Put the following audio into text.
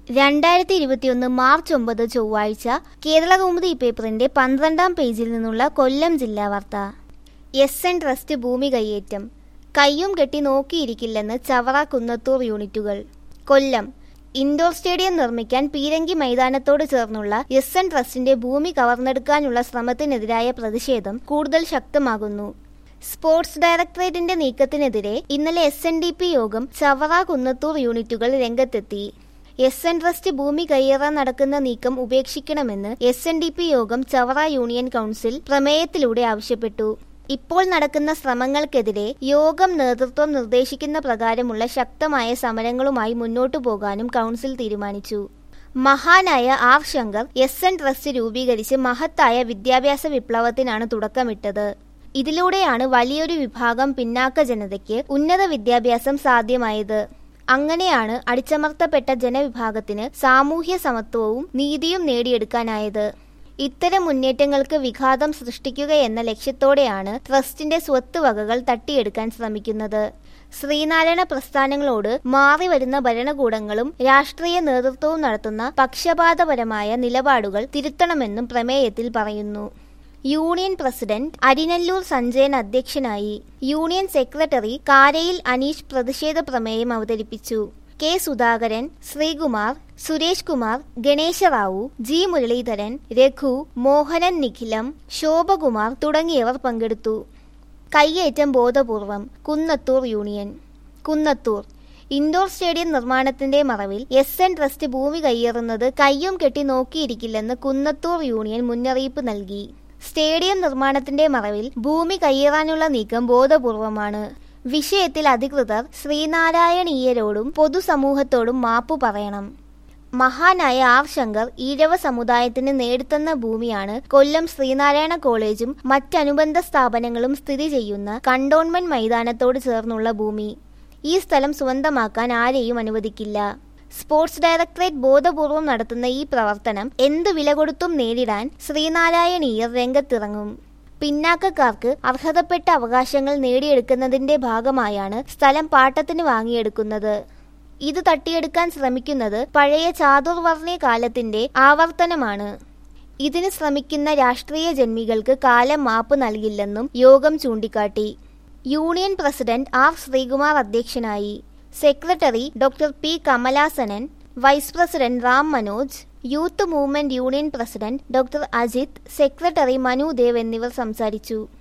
രണ്ടായിരത്തി ഇരുപത്തിയൊന്ന് മാർച്ച് ഒമ്പത് ചൊവ്വാഴ്ച കേരളകൗമുദി പേപ്പറിന്റെ പന്ത്രണ്ടാം പേജിൽ നിന്നുള്ള കൊല്ലം ജില്ലാ വാർത്ത എസ് എൻ ട്രസ്റ്റ് ഭൂമി കയ്യേറ്റം കയ്യും കെട്ടി നോക്കിയിരിക്കില്ലെന്ന് ചവറ കുന്നത്തൂർ യൂണിറ്റുകൾ കൊല്ലം ഇൻഡോർ സ്റ്റേഡിയം നിർമ്മിക്കാൻ പീരങ്കി മൈതാനത്തോട് ചേർന്നുള്ള എസ് എൻ ട്രസ്റ്റിന്റെ ഭൂമി കവർന്നെടുക്കാനുള്ള ശ്രമത്തിനെതിരായ പ്രതിഷേധം കൂടുതൽ ശക്തമാകുന്നു സ്പോർട്സ് ഡയറക്ടറേറ്റിന്റെ നീക്കത്തിനെതിരെ ഇന്നലെ എസ് എൻ ഡി പി യോഗം ചവറ കുന്നത്തൂർ യൂണിറ്റുകൾ രംഗത്തെത്തി എസ് എൻ ട്രസ്റ്റ് ഭൂമി കയ്യേറാൻ നടക്കുന്ന നീക്കം ഉപേക്ഷിക്കണമെന്ന് എസ് എൻ ഡി പി യോഗം ചവറ യൂണിയൻ കൗൺസിൽ പ്രമേയത്തിലൂടെ ആവശ്യപ്പെട്ടു ഇപ്പോൾ നടക്കുന്ന ശ്രമങ്ങൾക്കെതിരെ യോഗം നേതൃത്വം നിർദ്ദേശിക്കുന്ന പ്രകാരമുള്ള ശക്തമായ സമരങ്ങളുമായി മുന്നോട്ടു പോകാനും കൗൺസിൽ തീരുമാനിച്ചു മഹാനായ R Shankar S N trust രൂപീകരിച്ച് മഹത്തായ വിദ്യാഭ്യാസ വിപ്ലവത്തിനാണ് തുടക്കമിട്ടത് ഇതിലൂടെയാണ് വലിയൊരു വിഭാഗം പിന്നാക്ക ജനതയ്ക്ക് ഉന്നത വിദ്യാഭ്യാസം സാധ്യമായത് അങ്ങനെയാണ് അടിച്ചമർത്തപ്പെട്ട ജനവിഭാഗത്തിന് സാമൂഹ്യ സമത്വവും നീതിയും നേടിയെടുക്കാനായത് ഇത്തരം മുന്നേറ്റങ്ങൾക്ക് വിഘാതം സൃഷ്ടിക്കുകയെന്ന ലക്ഷ്യത്തോടെയാണ് ട്രസ്റ്റിന്റെ സ്വത്ത് വകകൾ തട്ടിയെടുക്കാൻ ശ്രമിക്കുന്നത് ശ്രീനാരായണ പ്രസ്ഥാനങ്ങളോട് മാറി വരുന്ന ഭരണകൂടങ്ങളും രാഷ്ട്രീയ നേതൃത്വവും നടത്തുന്ന പക്ഷപാതപരമായ നിലപാടുകൾ തിരുത്തണമെന്നും പ്രമേയത്തിൽ പറയുന്നു യൂണിയൻ പ്രസിഡന്റ് അരിനല്ലൂർ സഞ്ജയൻ അധ്യക്ഷനായി യൂണിയൻ സെക്രട്ടറി കാരയിൽ അനീഷ് പ്രതിഷേധ പ്രമേയം അവതരിപ്പിച്ചു കെ സുധാകരൻ ശ്രീകുമാർ സുരേഷ് കുമാർ ഗണേശ റാവു ജി മുരളീധരൻ രഘു മോഹനൻ നിഖിലം ശോഭകുമാർ തുടങ്ങിയവർ പങ്കെടുത്തു കയ്യേറ്റം ബോധപൂർവം Kunnathur union Kunnathur indoor stadium നിർമ്മാണത്തിന്റെ മറവിൽ എസ് എൻ ട്രസ്റ്റ് ഭൂമി കയ്യേറുന്നത് കയ്യും കെട്ടി നോക്കിയിരിക്കില്ലെന്ന് കുന്നത്തൂർ യൂണിയൻ മുന്നറിയിപ്പ് നൽകി സ്റ്റേഡിയം നിർമ്മാണത്തിന്റെ മറവിൽ ഭൂമി കയ്യേറാനുള്ള നീക്കം ബോധപൂർവമാണ് വിഷയത്തിൽ അധികൃതർ ശ്രീനാരായണീയരോടും പൊതുസമൂഹത്തോടും മാപ്പു പറയണം മഹാനായ ആർ ശങ്കർ ഈഴവ സമുദായത്തിന് നേടിത്തന്ന ഭൂമിയാണ് കൊല്ലം ശ്രീനാരായണ കോളേജും മറ്റനുബന്ധ സ്ഥാപനങ്ങളും സ്ഥിതി ചെയ്യുന്ന കണ്ടോൺമെന്റ് മൈതാനത്തോട് ചേർന്നുള്ള ഭൂമി ഈ സ്ഥലം സ്വന്തമാക്കാൻ ആരെയും അനുവദിക്കില്ല സ്പോർട്സ് ഡയറക്ടറേറ്റ് ബോധപൂർവം നടത്തുന്ന ഈ പ്രവർത്തനം എന്ത് വില കൊടുത്തും നേരിടാൻ ശ്രീനാരായണീയർ രംഗത്തിറങ്ങും പിന്നാക്കക്കാർക്ക് അർഹതപ്പെട്ട അവകാശങ്ങൾ നേടിയെടുക്കുന്നതിന്റെ ഭാഗമായാണ് സ്ഥലം പാട്ടത്തിന് വാങ്ങിയെടുക്കുന്നത് ഇത് തട്ടിയെടുക്കാൻ ശ്രമിക്കുന്നത് പഴയ ചാതുർവർണ്ണയ കാലത്തിന്റെ ആവർത്തനമാണ് ഇതിന് ശ്രമിക്കുന്ന രാഷ്ട്രീയ ജന്മികൾക്ക് കാലം മാപ്പ് നൽകില്ലെന്നും യോഗം ചൂണ്ടിക്കാട്ടി യൂണിയൻ പ്രസിഡന്റ് ആർ ശ്രീകുമാർ അധ്യക്ഷനായി secretary doctor P Kamalasanan vice president Ram Manoj youth movement union president doctor Ajith secretary Manu Dev എന്നിവർ സംസാരിച്ചു